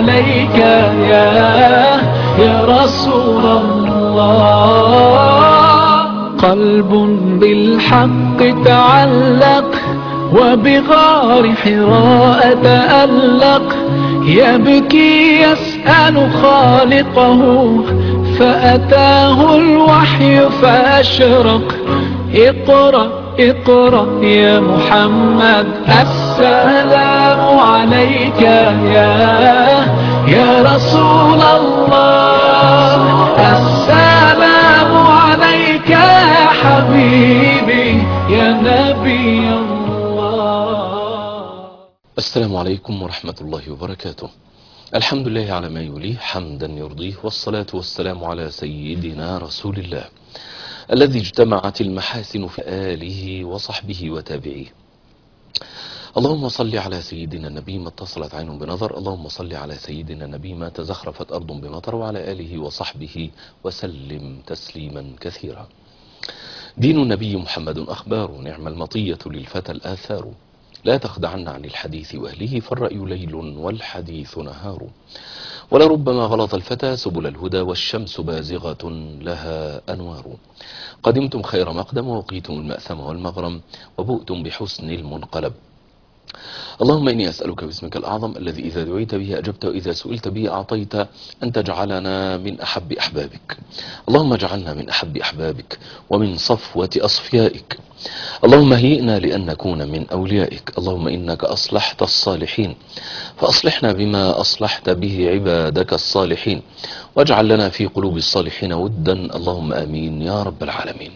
عليك يا يا رسول الله قلب بالحق تعلق وبغار حراء تألق يبكي يسأل خالقه فأتاه الوحي فأشرق اقرأ اقرأ يا محمد السلام عليك يا يا رسول الله السلام عليك يا حبيبي يا نبي الله السلام عليكم ورحمة الله وبركاته الحمد لله على ما يوليه حمدا يرضيه والصلاة والسلام على سيدنا رسول الله الذي اجتمعت المحاسن في آله وصحبه وتابعيه اللهم صل على سيدنا النبي ما اتصلت عين بنظر اللهم صل على سيدنا النبي ما تزخرفت أرض بمطر وعلى آله وصحبه وسلم تسليما كثيرا دين النبي محمد أخبار نعم المطية للفتى الآثار لا تخدعن عن الحديث وأهله فالرأي ليل والحديث نهار ولربما غلط الفتى سبل الهدى والشمس بازغة لها أنوار قدمتم خير مقدم ووقيتم المأثم والمغرم وبؤتم بحسن المنقلب اللهم إني أسألك باسمك الأعظم الذي إذا دعيت به أجبت وإذا سئلت به أعطيت أن تجعلنا من أحب أحبابك اللهم اجعلنا من أحب أحبابك ومن صفوة أصفيائك اللهم هيئنا لأن نكون من أوليائك اللهم إنك أصلحت الصالحين فأصلحنا بما أصلحت به عبادك الصالحين واجعل لنا في قلوب الصالحين ودا اللهم آمين يا رب العالمين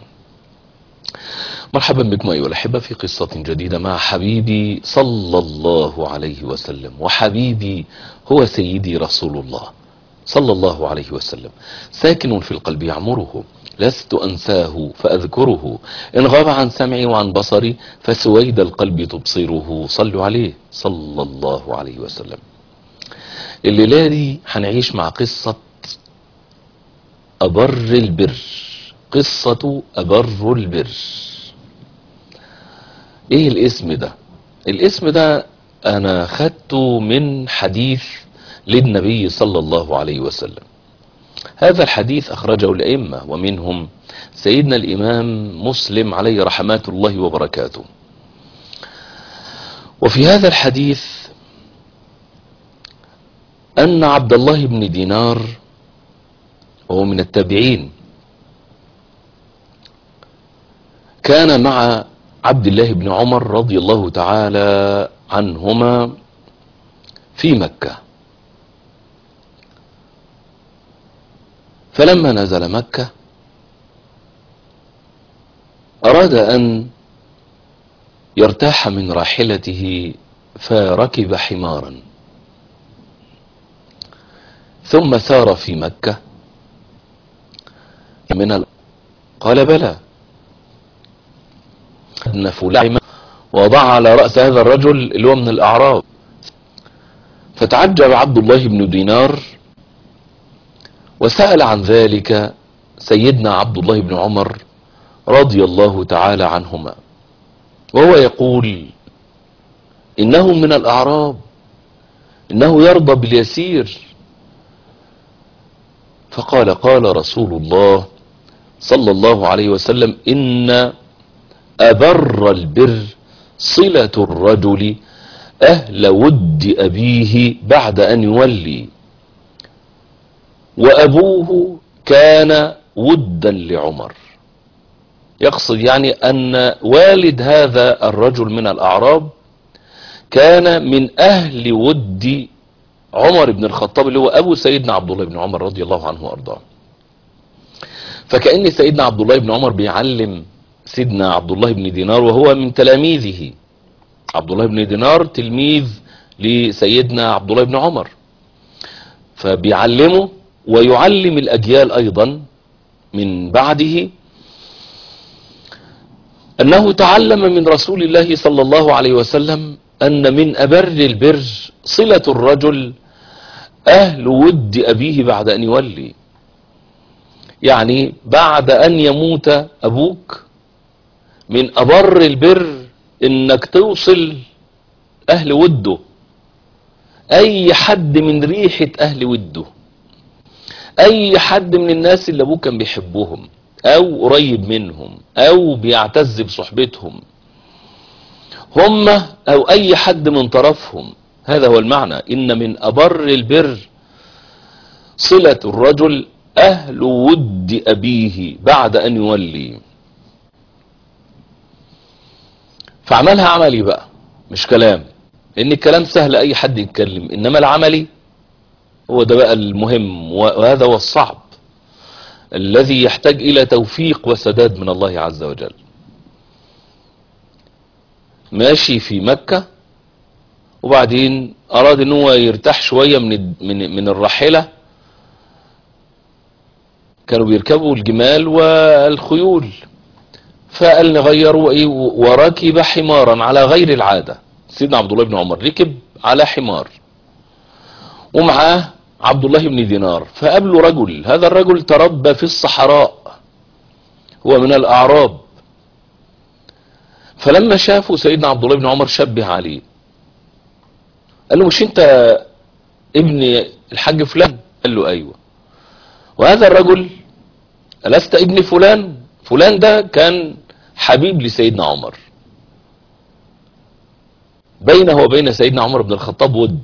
مرحبا بكم أيها الأحبة في قصة جديدة مع حبيبي صلى الله عليه وسلم وحبيبي هو سيدي رسول الله صلى الله عليه وسلم ساكن في القلب يعمره لست أنساه فأذكره إن غاب عن سمعي وعن بصري فسويد القلب تبصره صلوا عليه صلى الله عليه وسلم الليلة دي هنعيش مع قصة أبر البر قصة أبر البر ايه الاسم ده الاسم ده انا خدته من حديث للنبي صلى الله عليه وسلم هذا الحديث اخرجه الائمة ومنهم سيدنا الامام مسلم عليه رحمات الله وبركاته وفي هذا الحديث ان عبد الله بن دينار وهو من التابعين كان مع عبد الله بن عمر رضي الله تعالى عنهما في مكة فلما نزل مكة أراد أن يرتاح من راحلته فركب حمارا ثم سار في مكة من ال... قال بلى أن فلان وضع على رأس هذا الرجل اللي هو من الأعراب فتعجب عبد الله بن دينار وسأل عن ذلك سيدنا عبد الله بن عمر رضي الله تعالى عنهما وهو يقول إنه من الأعراب إنه يرضى باليسير فقال قال رسول الله صلى الله عليه وسلم إن أبر البر صلة الرجل أهل ود أبيه بعد أن يولي وأبوه كان ودا لعمر يقصد يعني أن والد هذا الرجل من الأعراب كان من أهل ود عمر بن الخطاب اللي هو أبو سيدنا عبد الله بن عمر رضي الله عنه وأرضاه فكأن سيدنا عبد الله بن عمر بيعلم سيدنا عبد الله بن دينار وهو من تلاميذه عبد الله بن دينار تلميذ لسيدنا عبد الله بن عمر فبيعلمه ويعلم الأجيال أيضا من بعده أنه تعلم من رسول الله صلى الله عليه وسلم أن من أبر البر صلة الرجل أهل ود أبيه بعد أن يولي يعني بعد أن يموت أبوك من أبر البر إنك توصل أهل وده اي حد من ريحة اهل وده اي حد من الناس اللي ابوه كان بيحبهم او قريب منهم او بيعتز بصحبتهم هم او اي حد من طرفهم هذا هو المعنى ان من ابر البر صلة الرجل اهل ود ابيه بعد ان يولي فعملها عملي بقى مش كلام لان الكلام سهل اي حد يتكلم انما العملي هو ده بقى المهم وهذا هو الصعب الذي يحتاج الى توفيق وسداد من الله عز وجل ماشي في مكة وبعدين اراد ان هو يرتاح شوية من من من الراحلة كانوا بيركبوا الجمال والخيول فقال نغيروا ايه وركب حمارا على غير العادة سيدنا عبد الله بن عمر ركب على حمار ومعاه عبد الله بن دينار فقابله رجل هذا الرجل تربى في الصحراء هو من الأعراب فلما شافوا سيدنا عبد الله بن عمر شبه عليه قال له مش انت ابن الحاج فلان قال له ايوه وهذا الرجل ألست ابن فلان فلان ده كان حبيب لسيدنا عمر بينه وبين سيدنا عمر بن الخطاب ود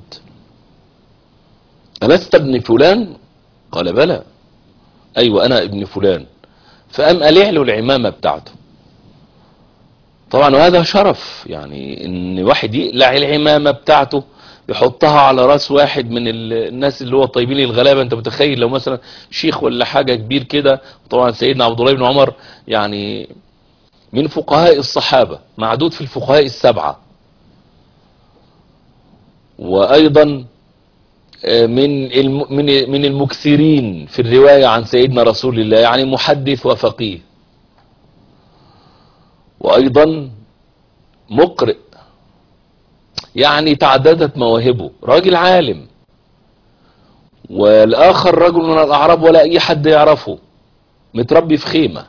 ألست ابن فلان قال بلى أيوة أنا ابن فلان فقام قلع له العمامة بتاعته طبعا وهذا شرف يعني ان واحد يقلع العمامة بتاعته يحطها على راس واحد من الناس اللي هو الطيبين الغلابة انت متخيل لو مثلا شيخ ولا حاجة كبير كده طبعا سيدنا عبد الله بن عمر يعني من فقهاء الصحابة معدود في الفقهاء السبعة وايضا من من من المكثرين في الرواية عن سيدنا رسول الله يعني محدث وفقيه وايضا مقرئ يعني تعددت مواهبه راجل عالم والاخر رجل من الاعراب ولا اي حد يعرفه متربي في خيمة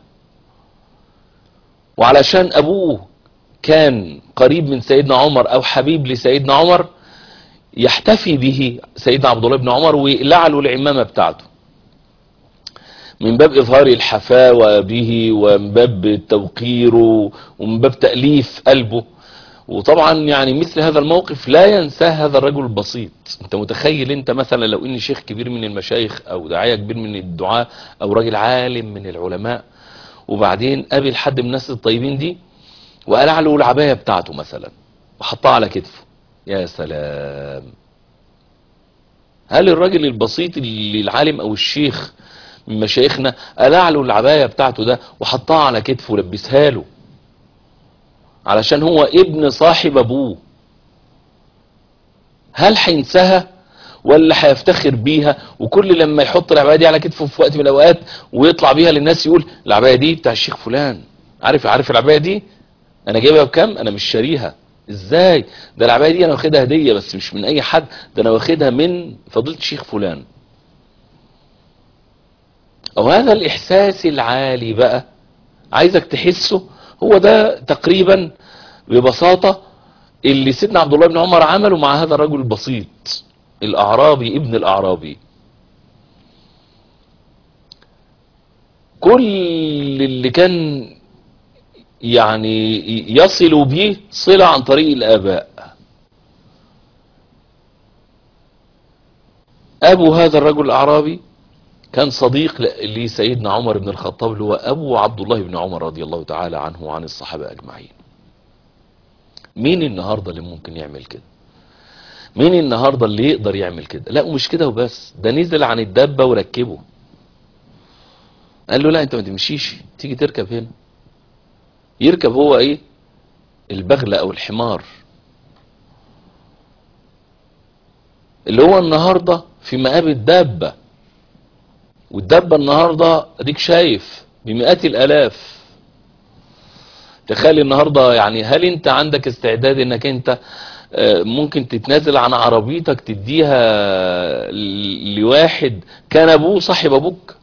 وعلشان ابوه كان قريب من سيدنا عمر او حبيب لسيدنا عمر يحتفي به سيدنا عبد الله بن عمر ويقلع له العمامة بتاعته من باب إظهار الحفاوة به ومن باب توقيره ومن باب تأليف قلبه وطبعا يعني مثل هذا الموقف لا ينساه هذا الرجل البسيط انت متخيل انت مثلا لو ان شيخ كبير من المشايخ او داعية كبير من الدعاء او راجل عالم من العلماء وبعدين قابل حد من الناس الطيبين دي وقلع له العباية بتاعته مثلا وحطها على كتفه يا سلام هل الراجل البسيط اللي العالم او الشيخ من مشايخنا قلع له العباية بتاعته ده وحطها على كتفه ولبسها له علشان هو ابن صاحب ابوه هل هينساها ولا هيفتخر بيها وكل لما يحط العباية دي على كتفه في وقت من الاوقات ويطلع بيها للناس يقول العباية دي بتاع الشيخ فلان عارف عارف العباية دي انا جايبها بكام انا مش شاريها ازاي ده العباية دي انا واخدها هدية بس مش من اي حد ده انا واخدها من فضيلة الشيخ فلان او هذا الاحساس العالي بقى عايزك تحسه هو ده تقريبا ببساطة اللي سيدنا عبد الله بن عمر عمله مع هذا الرجل البسيط الاعرابي ابن الاعرابي كل اللي كان يعني يصل به صلة عن طريق الآباء أبو هذا الرجل الأعرابي كان صديق لسيدنا عمر بن الخطاب اللي هو أبو عبد الله بن عمر رضي الله تعالى عنه وعن الصحابة أجمعين مين النهاردة اللي ممكن يعمل كده مين النهاردة اللي يقدر يعمل كده لا ومش كده وبس ده نزل عن الدابة وركبه قال له لا انت ما تمشيش تيجي تركب هنا يركب هو ايه البغلة او الحمار اللي هو النهاردة في مقام الدابة والدابة النهاردة اديك شايف بمئات الالاف تخيل النهاردة يعني هل انت عندك استعداد انك انت ممكن تتنازل عن عربيتك تديها لواحد كان ابوه صاحب ابوك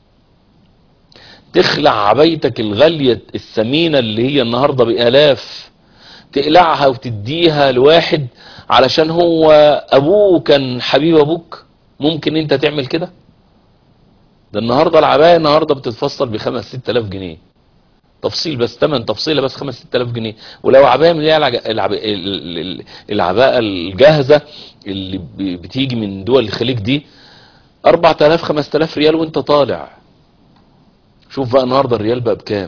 تخلع عبايتك الغالية الثمينة اللي هي النهاردة بآلاف تقلعها وتديها لواحد علشان هو ابوه كان حبيب ابوك ممكن انت تعمل كده ده النهارده العباية النهارده بتتفصل بخمس ست الاف جنيه تفصيل بس تمن تفصيله بس خمس ست الاف جنيه ولو عباية من اللي هي العج- العب- ال- ال- العباءة الجاهزة اللي ب- بتيجي من دول الخليج دي 4000 5000 ريال وانت طالع شوف بقى النهارده الريال بقى بكام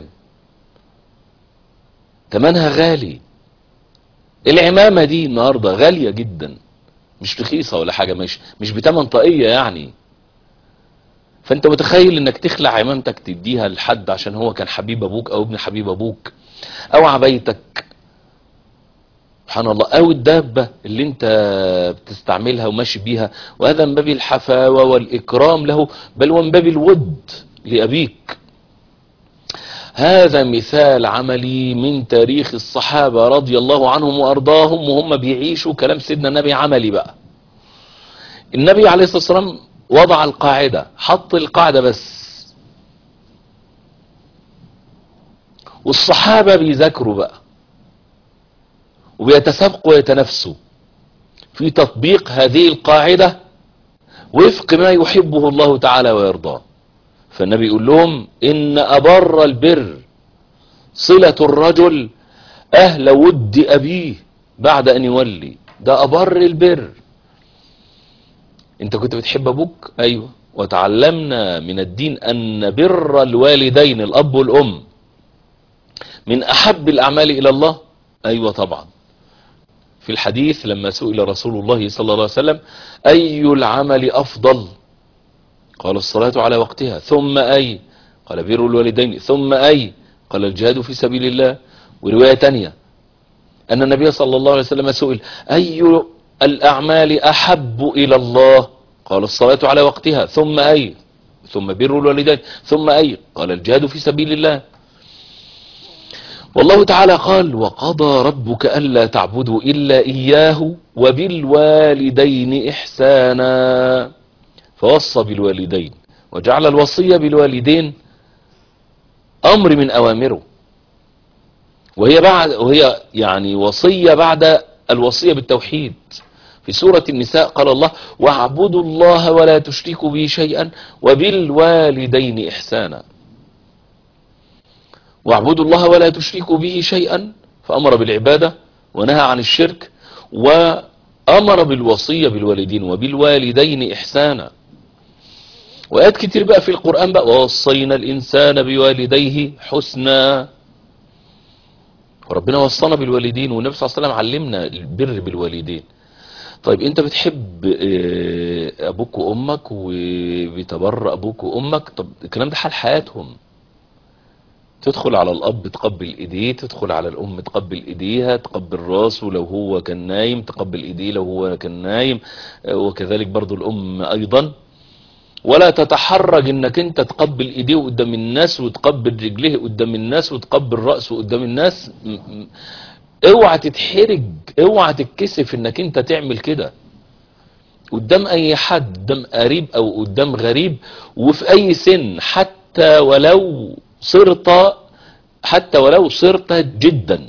تمنها غالي العمامة دي النهارده غالية جدا مش رخيصة ولا حاجة مش مش بتمن طاقية يعني فانت متخيل انك تخلع عمامتك تديها لحد عشان هو كان حبيب ابوك او ابن حبيب ابوك او عبايتك سبحان الله او الدابة اللي انت بتستعملها وماشي بيها وهذا من باب الحفاوة والاكرام له بل ومن باب الود لابيك هذا مثال عملي من تاريخ الصحابة رضي الله عنهم وارضاهم وهم بيعيشوا كلام سيدنا النبي عملي بقى النبي عليه الصلاة والسلام وضع القاعدة حط القاعدة بس والصحابة بيذاكروا بقى وبيتسابقوا ويتنافسوا في تطبيق هذه القاعدة وفق ما يحبه الله تعالى ويرضاه فالنبي يقول لهم إن أبر البر صلة الرجل أهل ود أبيه بعد أن يولي ده أبر البر انت كنت بتحب ابوك ايوه وتعلمنا من الدين ان بر الوالدين الاب والام من احب الاعمال الى الله ايوه طبعا في الحديث لما سئل رسول الله صلى الله عليه وسلم اي العمل افضل قال الصلاة على وقتها ثم اي قال بر الوالدين ثم اي قال الجهاد في سبيل الله ورواية تانية أن النبي صلى الله عليه وسلم سئل أي الأعمال أحب إلى الله قال الصلاة على وقتها ثم أي ثم بر الوالدين ثم أي قال الجهاد في سبيل الله والله تعالى قال وقضى ربك ألا تعبدوا إلا إياه وبالوالدين إحسانا فوصى بالوالدين وجعل الوصية بالوالدين أمر من أوامره وهي بعد وهي يعني وصية بعد الوصية بالتوحيد في سورة النساء قال الله واعبدوا الله ولا تشركوا به شيئا وبالوالدين إحسانا واعبدوا الله ولا تشركوا به شيئا فأمر بالعبادة ونهى عن الشرك وأمر بالوصية بالوالدين وبالوالدين إحسانا وآيات كتير بقى في القرآن بقى ووصينا الإنسان بوالديه حسنا وربنا وصانا بالوالدين والنبي صلى الله عليه وسلم علمنا البر بالوالدين طيب انت بتحب اه، ابوك وامك وبتبر ابوك وامك طب الكلام ده حال حياتهم تدخل على الاب تقبل ايديه تدخل على الام تقبل ايديها تقبل راسه لو هو كان نايم تقبل ايديه لو هو كان نايم اه، وكذلك برضو الام ايضا ولا تتحرج انك انت تقبل ايديه قدام الناس وتقبل رجليه قدام الناس وتقبل رأسه قدام الناس م- م- اوعى تتحرج اوعى تتكسف انك انت تعمل كده قدام اي حد قدام قريب او قدام غريب وفي اي سن حتى ولو صرت حتى ولو صرت جدا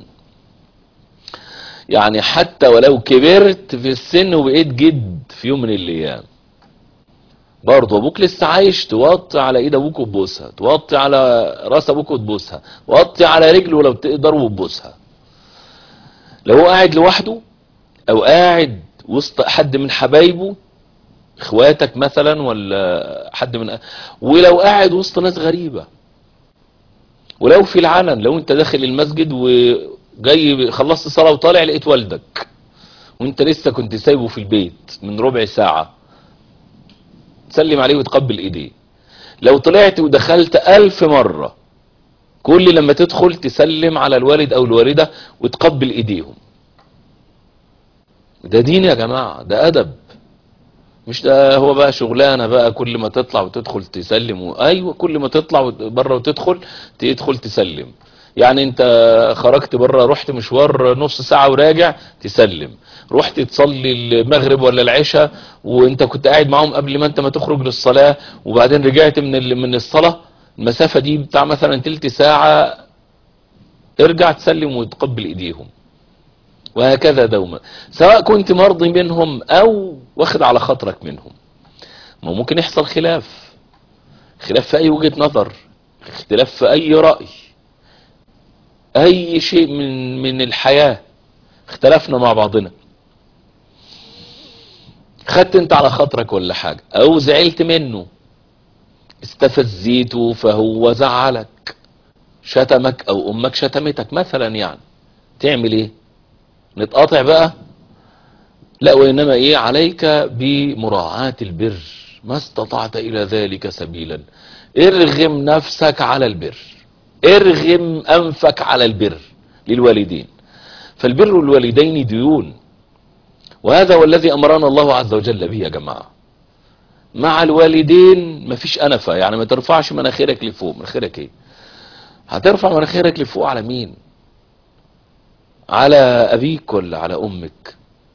يعني حتى ولو كبرت في السن وبقيت جد في يوم من الايام برضه ابوك لسه عايش توطي على ايد ابوك وتبوسها توطي على راس ابوك وتبوسها وطي على رجله لو تقدر وتبوسها لو هو قاعد لوحده او قاعد وسط حد من حبايبه اخواتك مثلا ولا حد من ولو قاعد وسط ناس غريبة ولو في العلن لو انت داخل المسجد وجاي خلصت صلاة وطالع لقيت والدك وانت لسه كنت سايبه في البيت من ربع ساعة تسلم عليه وتقبل ايديه لو طلعت ودخلت الف مرة كل لما تدخل تسلم على الوالد او الوالدة وتقبل ايديهم ده دين يا جماعة ده ادب مش ده هو بقى شغلانه بقى كل ما تطلع وتدخل تسلم و... ايوه كل ما تطلع وت- بره وتدخل تدخل تسلم يعني انت خرجت بره رحت مشوار نص ساعه وراجع تسلم رحت تصلي المغرب ولا العشاء وانت كنت قاعد معاهم قبل ما انت ما تخرج للصلاه وبعدين رجعت من ال... من الصلاه المسافه دي بتاع مثلا تلت ساعه ارجع تسلم وتقبل ايديهم وهكذا دوما سواء كنت مرضي منهم او واخد على خاطرك منهم ما ممكن يحصل خلاف خلاف في اي وجهة نظر اختلاف في اي رأي اي شيء من من الحياة اختلفنا مع بعضنا خدت انت على خاطرك ولا حاجة او زعلت منه استفزيته فهو زعلك شتمك او امك شتمتك مثلا يعني تعمل ايه نتقاطع بقى لا وانما ايه عليك بمراعاة البر ما استطعت الى ذلك سبيلا ارغم نفسك على البر ارغم انفك على البر للوالدين فالبر الوالدين ديون وهذا هو الذي امرنا الله عز وجل به يا جماعة مع الوالدين مفيش انفة يعني ما ترفعش مناخيرك لفوق مناخيرك ايه هترفع مناخيرك لفوق على مين على ابيك ولا على امك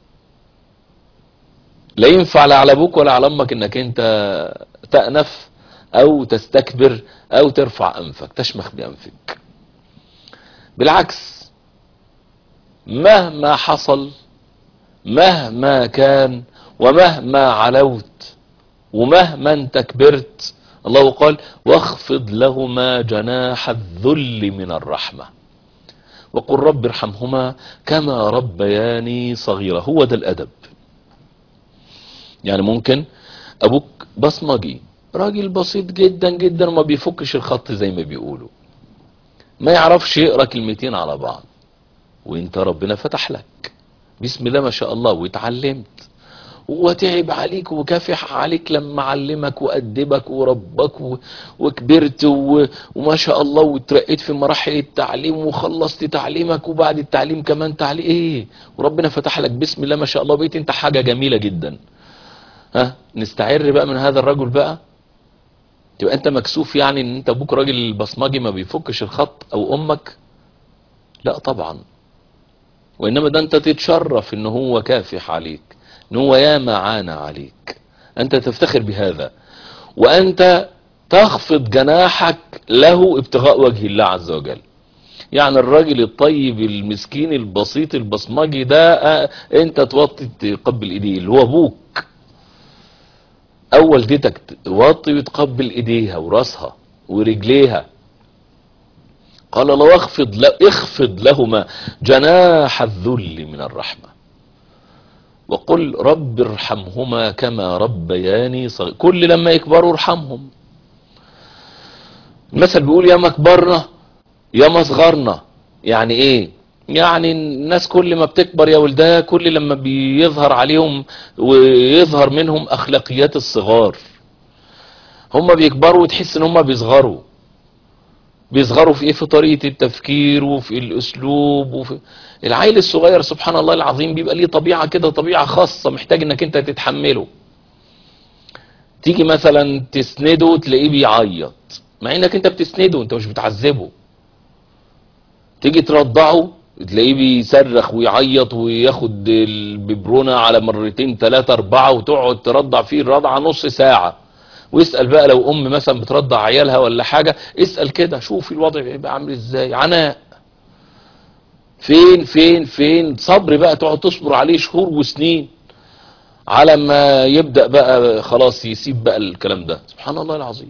لا ينفع لا على ابوك ولا على امك انك انت تأنف او تستكبر او ترفع انفك تشمخ بانفك بالعكس مهما حصل مهما كان ومهما علوت ومهما انت كبرت الله قال واخفض لهما جناح الذل من الرحمة وقل رب ارحمهما كما ربياني صغيرة هو ده الأدب يعني ممكن أبوك بصمجي راجل بسيط جدا جدا وما بيفكش الخط زي ما بيقولوا ما يعرفش يقرأ كلمتين على بعض وانت ربنا فتح لك بسم الله ما شاء الله واتعلمت وتعب عليك وكافح عليك لما علمك وأدبك وربك و- وكبرت و- وما شاء الله وترقيت في مراحل التعليم وخلصت تعليمك وبعد التعليم كمان تعليم ايه وربنا فتح لك بسم الله ما شاء الله بقيت انت حاجة جميلة جدا ها نستعر بقى من هذا الرجل بقى تبقى انت مكسوف يعني ان انت ابوك راجل بصمجي ما بيفكش الخط او امك لا طبعا وانما ده انت تتشرف ان هو كافح عليك ان هو ياما عانى عليك انت تفتخر بهذا وانت تخفض جناحك له ابتغاء وجه الله عز وجل يعني الراجل الطيب المسكين البسيط البصمجي ده آه، انت توطي تقبل ايديه اللي هو ابوك او والدتك توطي وتقبل ايديها وراسها ورجليها قال الله اخفض له اخفض لهما جناح الذل من الرحمة وقل رب ارحمهما كما ربياني صغير كل لما يكبروا ارحمهم المثل بيقول يا ما كبرنا يا ما صغرنا يعني ايه يعني الناس كل ما بتكبر يا ولدها كل لما بيظهر عليهم ويظهر منهم اخلاقيات الصغار هم بيكبروا وتحس ان هم بيصغروا بيصغروا في ايه في طريقة التفكير وفي الاسلوب وفي العيل الصغير سبحان الله العظيم بيبقى ليه طبيعة كده طبيعة خاصة محتاج انك انت تتحمله تيجي مثلا تسنده تلاقيه بيعيط مع انك انت بتسنده انت مش بتعذبه تيجي ترضعه تلاقيه بيصرخ ويعيط وياخد الببرونة على مرتين ثلاثة اربعة وتقعد ترضع فيه الرضعة نص ساعة واسأل بقى لو ام مثلا بترضع عيالها ولا حاجة اسأل كده شوف الوضع بيبقى عامل ازاي عناء فين فين فين صبر بقى تقعد تصبر عليه شهور وسنين على ما يبدأ بقى خلاص يسيب بقى الكلام ده سبحان الله العظيم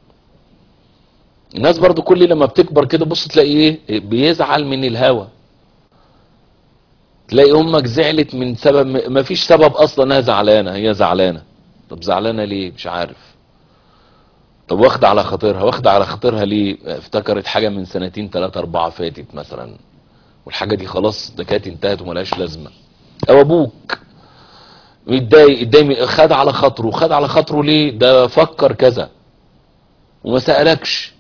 الناس برضو كل لما بتكبر كده بص تلاقي ايه بيزعل من الهوى تلاقي امك زعلت من سبب ما فيش سبب اصلا انها زعلانه هي زعلانه طب زعلانه ليه مش عارف طب واخده على خاطرها واخده على خاطرها ليه افتكرت حاجه من سنتين ثلاثة اربعة فاتت مثلا والحاجه دي خلاص ده كانت انتهت وملهاش لازمه او ابوك متضايق اتضايق خد على خاطره خد على خاطره ليه ده فكر كذا وما سألكش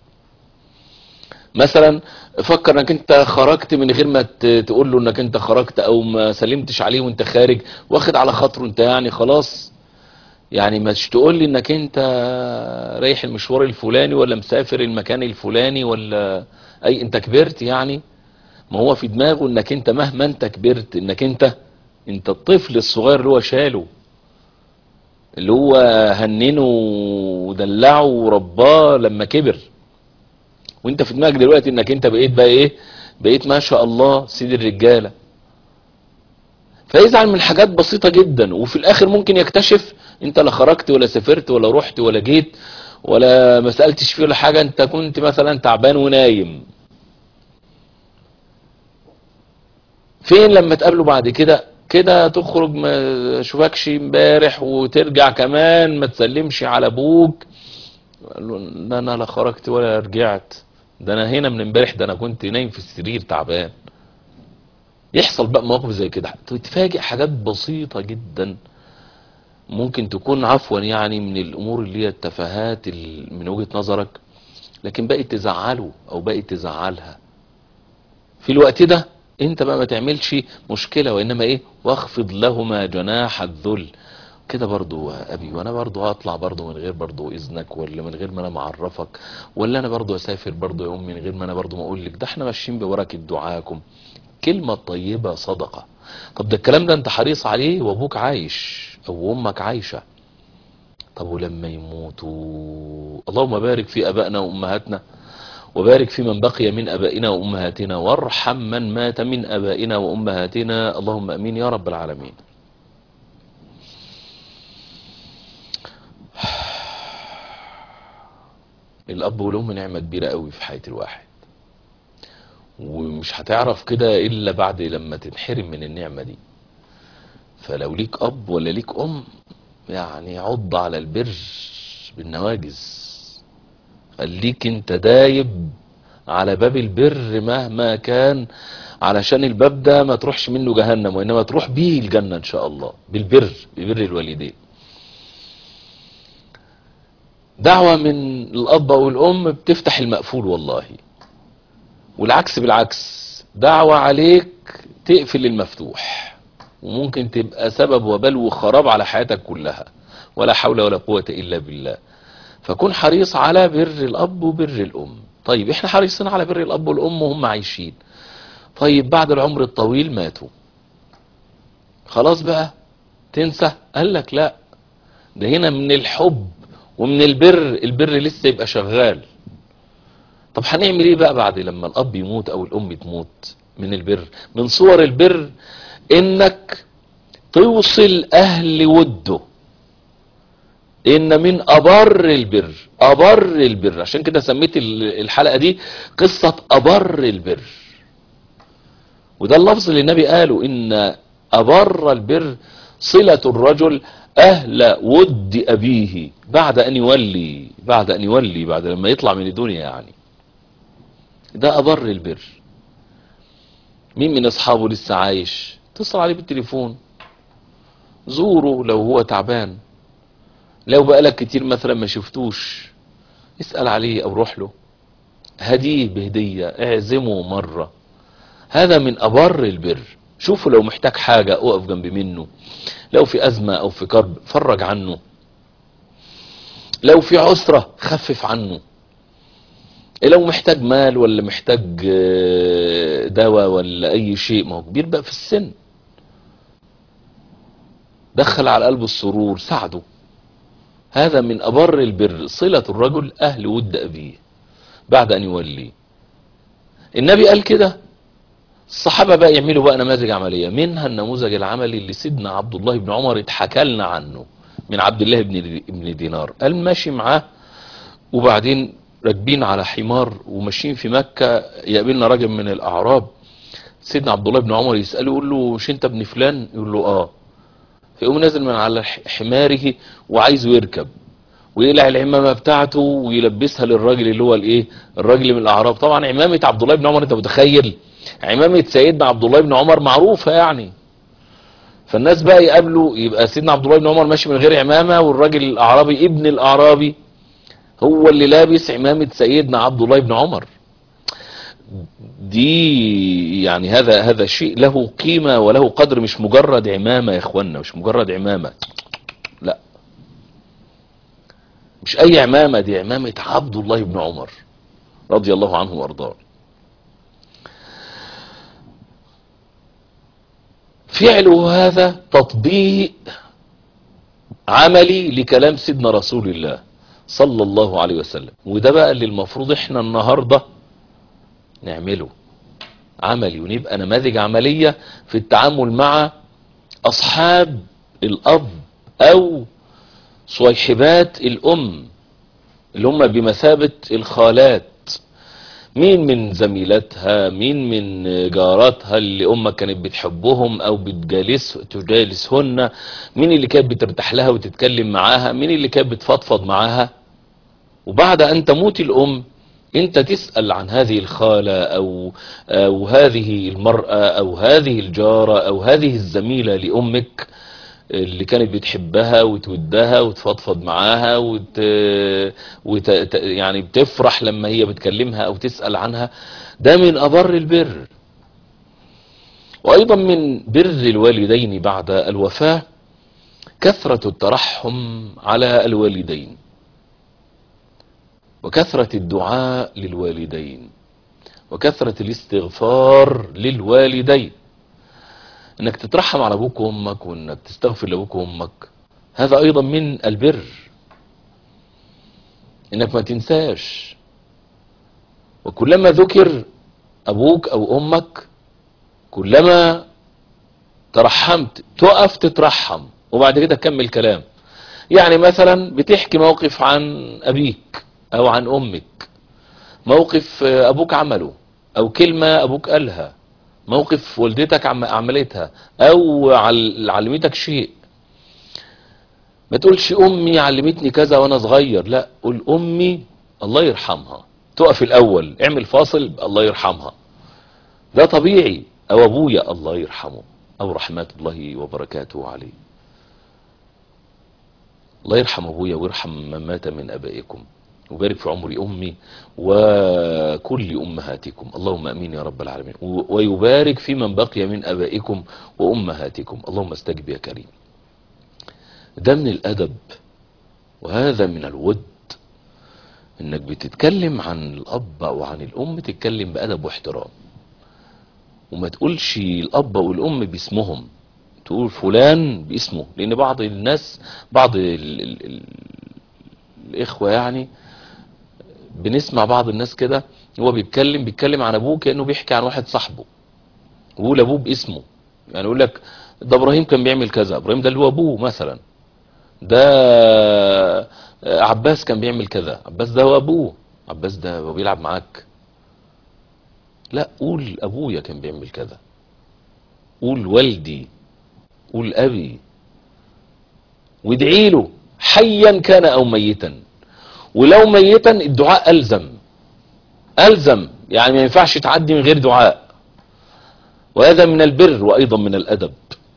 مثلا فكر انك انت خرجت من غير ما ت- تقول له انك انت خرجت او ما سلمتش عليه وانت خارج واخد على خاطره انت يعني خلاص يعني مش تقول لي انك انت رايح المشوار الفلاني ولا مسافر المكان الفلاني ولا اي انت كبرت يعني ما هو في دماغه انك انت مهما انت كبرت انك انت انت الطفل الصغير اللي هو شاله اللي هو هننه ودلعه ورباه لما كبر وانت في دماغك دلوقتي انك انت بقيت بقى ايه بقيت ما شاء الله سيد الرجالة فيزعل من حاجات بسيطة جدا وفي الاخر ممكن يكتشف انت لا خرجت ولا سافرت ولا رحت ولا جيت ولا ما سألتش فيه ولا حاجة انت كنت مثلا تعبان ونايم فين لما تقابله بعد كده كده تخرج ما اشوفكش امبارح وترجع كمان ما تسلمش على ابوك قال له لا انا لا خرجت ولا رجعت ده انا هنا من امبارح ده انا كنت نايم في السرير تعبان يحصل بقى مواقف زي كده تتفاجئ حاجات بسيطة جدا ممكن تكون عفوا يعني من الامور اللي هي التفاهات ال- من وجهة نظرك لكن بقت تزعله او بقت تزعلها في الوقت ده انت بقى ما تعملش مشكلة وانما ايه واخفض لهما جناح الذل كده برضو يا ابي وانا برضو هطلع برضو من غير برضو اذنك ولا من غير ما انا معرفك ولا انا برضو اسافر برضو يوم من غير ما انا برضو ما اقول لك ده احنا ماشيين ببركة دعاكم كلمة طيبة صدقة طب ده الكلام ده انت حريص عليه وابوك عايش او امك عايشة طب ولما يموتوا اللهم بارك في ابائنا وامهاتنا وبارك في من بقي من ابائنا وامهاتنا وارحم من مات من ابائنا وامهاتنا اللهم امين يا رب العالمين الاب والام نعمة كبيرة قوي في حياة الواحد ومش هتعرف كده الا بعد لما تنحرم من النعمة دي فلو ليك اب ولا ليك ام يعني عض على البر بالنواجز خليك انت دايب على باب البر مهما كان علشان الباب ده ما تروحش منه جهنم وانما تروح بيه الجنة ان شاء الله بالبر ببر الوالدين دعوة من الاب او الام بتفتح المقفول والله والعكس بالعكس دعوة عليك تقفل المفتوح وممكن تبقى سبب وبل وخراب على حياتك كلها ولا حول ولا قوة الا بالله فكن حريص على بر الاب وبر الام طيب احنا حريصين على بر الاب والام وهم عايشين طيب بعد العمر الطويل ماتوا خلاص بقى تنسى قال لك لا ده هنا من الحب ومن البر البر لسه يبقى شغال طب هنعمل ايه بقى بعد لما الاب يموت او الام تموت من البر من صور البر انك توصل اهل وده ان من ابر البر ابر البر عشان كده سميت ال- الحلقة دي قصة ابر البر وده اللفظ اللي النبي قاله ان ابر البر صلة الرجل اهل ود ابيه بعد ان يولي بعد ان يولي بعد لما يطلع من الدنيا يعني ده أبر البر مين من أصحابه لسه عايش اتصل عليه بالتليفون زوره لو هو تعبان لو بقالك كتير مثلا ما شفتوش اسأل عليه أو روح له هديه بهدية اعزمه مرة هذا من أبر البر شوفوا لو محتاج حاجة اقف جنب منه لو في أزمة أو في كرب فرج عنه لو في عسرة خفف عنه لو محتاج مال ولا محتاج آه، دواء ولا اي شيء ما هو كبير بقى في السن دخل على قلبه السرور ساعده هذا من ابر البر صلة الرجل اهل ود ابيه بعد ان يولي النبي قال كده الصحابة بقى يعملوا بقى نماذج عملية منها النموذج العملي اللي سيدنا عبد الله بن عمر اتحكى لنا عنه من عبد الله بن بن دينار قال ماشي معاه وبعدين راكبين على حمار وماشيين في مكة يقابلنا راجل من الأعراب سيدنا عبد الله بن عمر يسأله يقول له مش انت ابن فلان يقول له اه فيقوم نازل من على ح- حماره وعايزه يركب ويقلع العمامة بتاعته ويلبسها للراجل اللي هو الايه الراجل من الأعراب طبعا عمامة عبد الله بن عمر انت متخيل عمامة سيدنا عبد الله بن عمر معروفة يعني فالناس بقى يقابلوا يبقى سيدنا عبد الله بن عمر ماشي من غير عمامة والراجل الأعرابي ابن الأعرابي هو اللي لابس عمامة سيدنا عبد الله بن عمر دي يعني هذا هذا شيء له قيمة وله قدر مش مجرد عمامة يا اخوانا مش مجرد عمامة لا مش اي عمامة دي عمامة عبد الله بن عمر رضي الله عنه وارضاه فعله هذا تطبيق عملي لكلام سيدنا رسول الله صلى الله عليه وسلم وده بقى اللي المفروض احنا النهاردة نعمله عملي ونبقى نماذج عملية في التعامل مع أصحاب الأب أو صويحبات الأم اللي هم بمثابة الخالات مين من زميلاتها مين من جاراتها اللي امك كانت بتحبهم او بتجالس تجالسهن مين اللي كانت بترتاح لها وتتكلم معاها مين اللي كانت بتفضفض معاها وبعد ان تموت الام انت تسأل عن هذه الخالة او, أو هذه المرأة او هذه الجارة او هذه الزميلة لامك اللي كانت بتحبها وتودها وتفضفض معاها وت... وت... يعني بتفرح لما هي بتكلمها او تسأل عنها ده من ابر البر وايضا من بر الوالدين بعد الوفاة كثرة الترحم على الوالدين وكثرة الدعاء للوالدين وكثرة الاستغفار للوالدين انك تترحم على ابوك وامك وانك تستغفر لابوك وامك هذا ايضا من البر انك ما تنساش وكلما ذكر ابوك او امك كلما ترحمت تقف تترحم وبعد كده تكمل كلام يعني مثلا بتحكي موقف عن ابيك او عن امك موقف ابوك عمله او كلمة ابوك قالها موقف والدتك عم عملتها او علمتك شيء ما تقولش امي علمتني كذا وانا صغير لا قول امي الله يرحمها تقف الاول اعمل فاصل الله يرحمها ده طبيعي او ابويا الله يرحمه او رحمات الله وبركاته عليه الله يرحم ابويا ويرحم من مات من ابائكم وبارك في عمر أمي وكل أمهاتكم اللهم أمين يا رب العالمين ويبارك في من بقي من أبائكم وأمهاتكم اللهم استجب يا كريم ده من الأدب وهذا من الود انك بتتكلم عن الأب أو عن الأم تتكلم بأدب واحترام وما تقولش الأب والأم باسمهم تقول فلان باسمه لأن بعض الناس بعض ال ال ال الإخوة يعني بنسمع بعض الناس كده هو بيتكلم بيتكلم عن ابوه كانه بيحكي عن واحد صاحبه ويقول ابوه باسمه يعني يقول لك ده ابراهيم كان بيعمل كذا ابراهيم ده اللي هو ابوه مثلا ده عباس كان بيعمل كذا عباس ده هو ابوه عباس ده هو بيلعب معاك لا قول ابويا كان بيعمل كذا قول والدي قول ابي وادعي له حيا كان او ميتا ولو ميتا الدعاء ألزم ألزم يعني ما ينفعش تعدي من غير دعاء وهذا من البر وأيضا من الأدب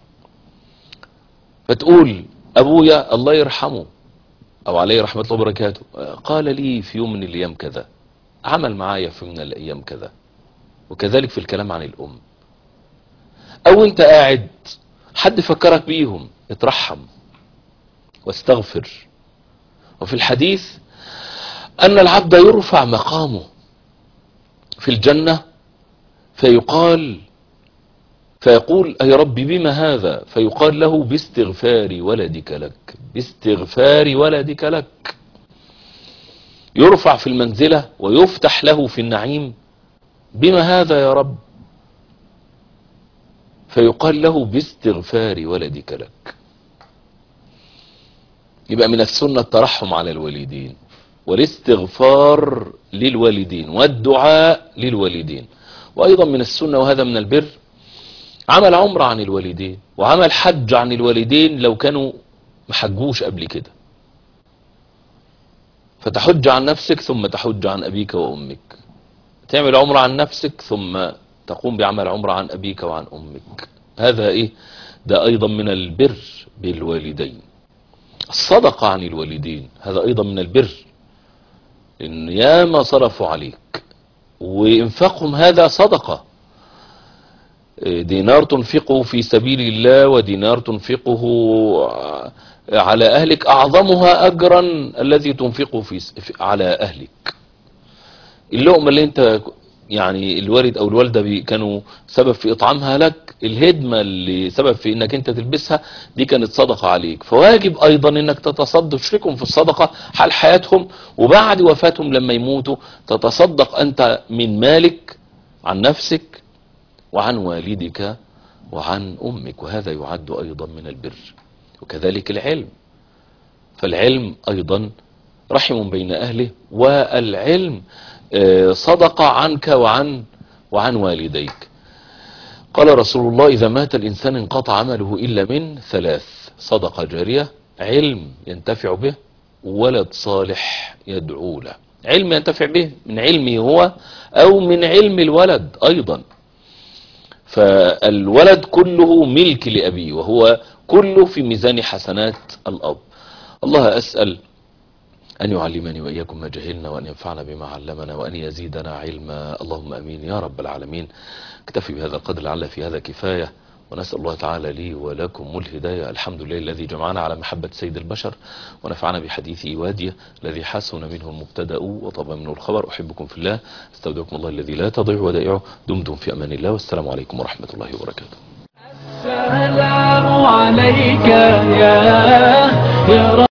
فتقول أبويا الله يرحمه أو عليه رحمة الله وبركاته قال لي في يوم من الأيام كذا عمل معايا في من الأيام كذا وكذلك في الكلام عن الأم أو أنت قاعد حد فكرك بيهم اترحم واستغفر وفي الحديث أن العبد يرفع مقامه في الجنة فيقال فيقول أي رب بما هذا فيقال له باستغفار ولدك لك باستغفار ولدك لك يرفع في المنزلة ويفتح له في النعيم بما هذا يا رب فيقال له باستغفار ولدك لك يبقى من السنة الترحم على الوالدين والاستغفار للوالدين والدعاء للوالدين وأيضا من السنة وهذا من البر عمل عمرة عن الوالدين وعمل حج عن الوالدين لو كانوا محجوش قبل كده فتحج عن نفسك ثم تحج عن أبيك وأمك تعمل عمرة عن نفسك ثم تقوم بعمل عمرة عن أبيك وعن أمك هذا إيه ده أيضا من البر بالوالدين الصدقة عن الوالدين هذا أيضا من البر إن ياما صرفوا عليك وإنفاقهم هذا صدقة دينار تنفقه في سبيل الله ودينار تنفقه على أهلك أعظمها أجرا الذي تنفقه في على أهلك اللقمة اللي انت يعني الوالد او الوالدة كانوا سبب في اطعامها لك الهدمة اللي سبب في انك انت تلبسها دي كانت صدقة عليك فواجب ايضا انك تتصدق تشركهم في الصدقة حال حياتهم وبعد وفاتهم لما يموتوا تتصدق انت من مالك عن نفسك وعن والدك وعن أمك وهذا يعد أيضا من البر وكذلك العلم فالعلم أيضا رحم بين أهله والعلم صدقة عنك وعن وعن والديك قال رسول الله إذا مات الإنسان انقطع عمله إلا من ثلاث صدقة جارية علم ينتفع به ولد صالح يدعو له علم ينتفع به من علمه هو أو من علم الولد أيضا فالولد كله ملك لأبيه وهو كله في ميزان حسنات الأب الله أسأل أن يعلمني وإياكم ما جهلنا وأن ينفعنا بما علمنا وأن يزيدنا علما اللهم أمين يا رب العالمين اكتفي بهذا القدر لعل في هذا كفاية ونسأل الله تعالى لي ولكم الهداية الحمد لله الذي جمعنا على محبة سيد البشر ونفعنا بحديث وادية الذي حسن منه المبتدأ وطب منه الخبر أحبكم في الله استودعكم الله الذي لا تضيع ودائعه دمتم في أمان الله والسلام عليكم ورحمة الله وبركاته السلام عليك يا يا